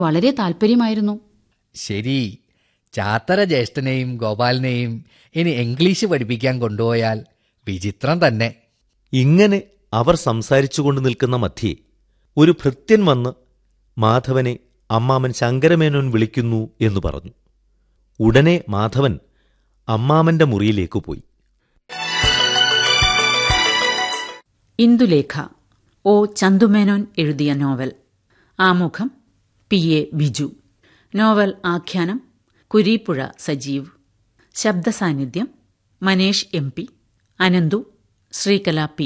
വളരെ താല്പര്യമായിരുന്നു ശരി ചാത്തര ജ്യേഷ്ഠനെയും ഗോപാലിനെയും ഇനി ഇംഗ്ലീഷ് പഠിപ്പിക്കാൻ കൊണ്ടുപോയാൽ വിചിത്രം തന്നെ ഇങ്ങനെ അവർ സംസാരിച്ചുകൊണ്ട് നിൽക്കുന്ന മധ്യേ ഒരു ഭൃത്യൻ വന്ന് മാധവനെ അമ്മാമൻ ശങ്കരമേനോൻ വിളിക്കുന്നു എന്ന് പറഞ്ഞു ഉടനെ മാധവൻ അമ്മാമന്റെ മുറിയിലേക്ക് പോയി ഇന്ദുലേഖ ഒ ചന്തുമേനോൻ എഴുതിയ നോവൽ ആമുഖം പി എ ബിജു നോവൽ ആഖ്യാനം കുരീപ്പുഴ സജീവ് ശബ്ദസാന്നിധ്യം Manesh M P Ananthu Sreekala P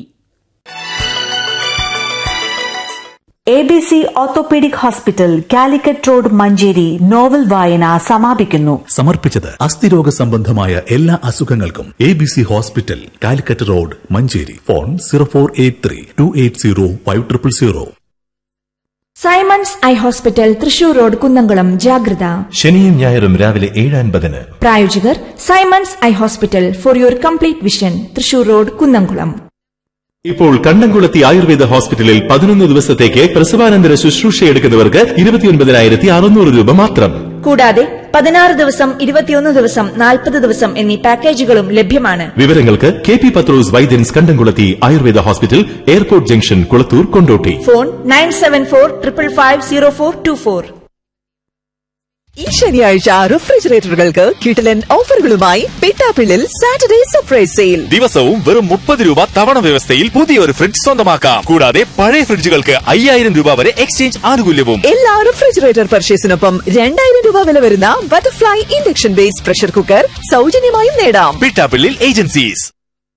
A B C orthopaedic hospital Calicut road Manjeri novel വായന സമാപിക്കുന്നു സമർപ്പിച്ചത് അസ്ഥിരോഗ സംബന്ധമായ എല്ലാ അസുഖങ്ങൾക്കും A B C hospital Calicut road Manjeri phone zero four eight three two eight zero five triple zero Simons eye hospital Thrissur road Kunnamkulam ജാഗ്രത ശനിയും ഞായറും രാവിലെ ഏഴ് അൻപതിന് പ്രായോജകർ Simons eye hospital for your complete vision Thrissur road Kunnamkulam ഇപ്പോൾ കണ്ടംകുളത്തി ആയുർവേദ ഹോസ്പിറ്റലിൽ പതിനൊന്ന് ദിവസത്തേക്ക് പ്രസവാനന്തര ശുശ്രൂഷ എടുക്കുന്നവർക്ക് ഇരുപത്തിയൊൻപതിനായിരത്തി അറുന്നൂറ് രൂപ മാത്രം കൂടാതെ പതിനാറ് ദിവസം ഇരുപത്തിയൊന്ന് ദിവസം നാൽപ്പത് ദിവസം എന്നീ പാക്കേജുകളും ലഭ്യമാണ് വിവരങ്ങൾക്ക് K P Pathrose Vaidyans Kandamkulathy Ayurveda hospital airport junction Kulathur Kondotty phone nine seven four triple five zero four two four ഈ ശനിയാഴ്ച റെഫ്രിജറേറ്ററുകൾക്ക് കിട്ടലൻ ഓഫറുകളുമായി പെട്ടാപ്പിള്ളിൽ സാറ്റർഡേ സർപ്രൈസ് സെയിൽ ദിവസവും വെറും മുപ്പത് രൂപ തവണ വ്യവസ്ഥയിൽ പുതിയൊരു ഫ്രിഡ്ജ് സ്വന്തമാക്കാം കൂടാതെ പഴയ ഫ്രിഡ്ജുകൾക്ക് അയ്യായിരം രൂപ വരെ എക്സ്ചേഞ്ച് ആനുകൂല്യവും എല്ലാ റെഫ്രിജറേറ്റർ പർച്ചേസിനൊപ്പം രണ്ടായിരം രൂപ വില വരുന്ന butterfly induction base pressure cooker സൗജന്യമായും നേടാം പിട്ടാപ്പിള്ളിൽ ഏജൻസീസ്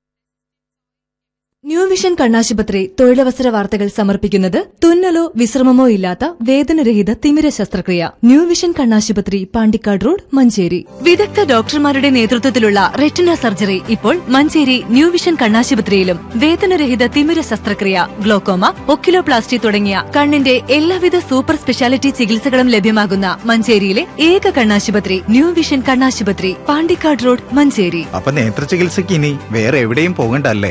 ന്യൂ വിഷൻ കണ്ണാശുപത്രി തൊഴിലവസര വാർത്തകൾ സമർപ്പിക്കുന്നത് തുന്നലോ വിശ്രമമോ ഇല്ലാത്ത വേദനരഹിത തിമിര ശസ്ത്രക്രിയ ന്യൂ വിഷൻ കണ്ണാശുപത്രി പാണ്ടിക്കാട് റോഡ് മഞ്ചേരി വിദഗ്ധ ഡോക്ടർമാരുടെ നേതൃത്വത്തിലുള്ള റെറ്റിന സർജറി ഇപ്പോൾ മഞ്ചേരി ന്യൂ വിഷൻ കണ്ണാശുപത്രിയിലും വേദനരഹിത തിമിര ശസ്ത്രക്രിയ ഗ്ലോക്കോമ ഒക്കിലോപ്ലാസ്റ്റി തുടങ്ങിയ കണ്ണിന്റെ എല്ലാവിധ സൂപ്പർ സ്പെഷ്യാലിറ്റി ചികിത്സകളും ലഭ്യമാകുന്ന മഞ്ചേരിയിലെ ഏക കണ്ണാശുപത്രി ന്യൂ വിഷൻ കണ്ണാശുപത്രി പാണ്ടിക്കാട് റോഡ് മഞ്ചേരി അപ്പൊ നേത്ര ചികിത്സയ്ക്ക് ഇനി വേറെ എവിടെയും പോകണ്ടല്ലേ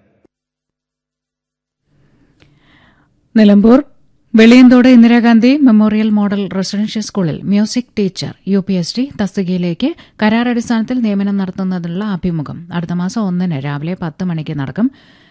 Nilambur Veliyanthode Indira Gandhi memorial model residential സ്കൂളിൽ music teacher U P S T തസ്തികയിലേക്ക് കരാർ അടിസ്ഥാനത്തിൽ നിയമനം നടത്തുന്നതിനുള്ള അഭിമുഖം അടുത്ത മാസം ഒന്നിന് രാവിലെ പത്ത് മണിക്ക് നടക്കും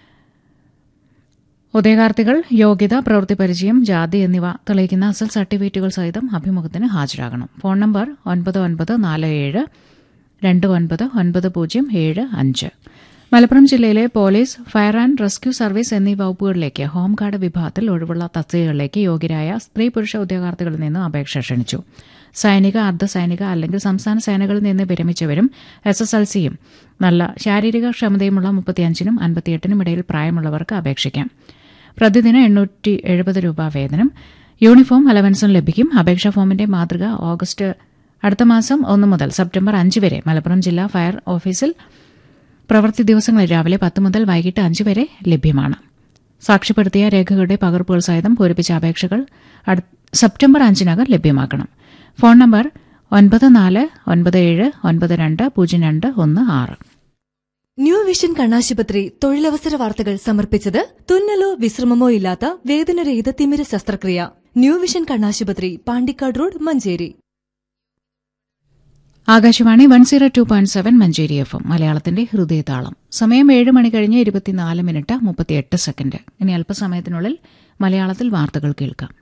ഉദയകാർത്തികൾ യോഗ്യത പ്രവൃത്തി പരിചയം ജാതി എന്നിവ തെളിയിക്കുന്ന അസൽ സർട്ടിഫിക്കറ്റുകൾ സഹിതം അഭിമുഖത്തിന് ഹാജരാകണം ഫോൺ നമ്പർ ഒൻപത് ഒൻപത് നാല് ഏഴ് രണ്ട് ഒൻപത് ഒൻപത് പൂജ്യം ഏഴ് അഞ്ച് മലപ്പുറം ജില്ലയിലെ police fire and rescue service എന്നീ വകുപ്പുകളിലേക്ക് ഹോംഗാർഡ് വിഭാഗത്തിൽ ഒഴിവുള്ള തസ്തികകളിലേക്ക് യോഗ്യരായ സ്ത്രീ പുരുഷ ഉദ്യോഗാർത്ഥികളിൽ നിന്ന് അപേക്ഷ ക്ഷണിച്ചു സൈനിക അർദ്ധ സൈനിക അല്ലെങ്കിൽ സംസ്ഥാന സേനകളിൽ നിന്ന് വിരമിച്ചവരും എസ് എസ് എൽ സിയും നല്ല ശാരീരിക ക്ഷമതയുമുള്ള മുപ്പത്തിയഞ്ചിനും അൻപത്തിയെട്ടിനും ഇടയിൽ പ്രായമുള്ളവർക്ക് അപേക്ഷിക്കാം പ്രതിദിന എണ്ണൂറ്റി എഴുപത് രൂപ വേതനം യൂണിഫോം അലവൻസും ലഭിക്കും അപേക്ഷാ ഫോമിന്റെ മാതൃക ഓഗസ്റ്റ് അടുത്ത മാസം ഒന്ന് മുതൽ സെപ്റ്റംബർ അഞ്ച് വരെ മലപ്പുറം ജില്ലാ ഫയർ ഓഫീസിൽ പ്രവൃത്തി ദിവസങ്ങളിൽ രാവിലെ പത്ത് മുതൽ വൈകിട്ട് അഞ്ച് വരെ ലഭ്യമാണ് സാക്ഷ്യപ്പെടുത്തിയ രേഖകളുടെ പകർപ്പുകൾ സഹിതം പൂരിപ്പിച്ച അപേക്ഷകൾ സെപ്റ്റംബർ അഞ്ചിനകം ലഭ്യമാക്കണം ഫോൺ നമ്പർ ഒൻപത് നാല് ഒൻപത് ഏഴ് ഒൻപത് രണ്ട് പൂജ്യം രണ്ട് ഒന്ന് ആറ് ന്യൂ വിഷൻ കണ്ണാശുപത്രി തൊഴിലവസര വാർത്തകൾ സമർപ്പിച്ചത് തുന്നലോ വിശ്രമമോ ഇല്ലാത്ത വേദനരഹിത തിമിര ശസ്ത്രക്രിയ ന്യൂ വിഷൻ കണ്ണാശുപത്രി Pandikkad road Manjeri Akashvani one zero two point seven Manjeri F M മലയാളത്തിന്റെ ഹൃദയതാളം സമയം ഏഴ് മണി കഴിഞ്ഞ് ഇരുപത്തിനാല് മിനിറ്റ് മുപ്പത്തിയെട്ട് സെക്കൻഡ് ഇനി അല്പസമയത്തിനുള്ളിൽ മലയാളത്തിൽ വാർത്തകൾ കേൾക്കാം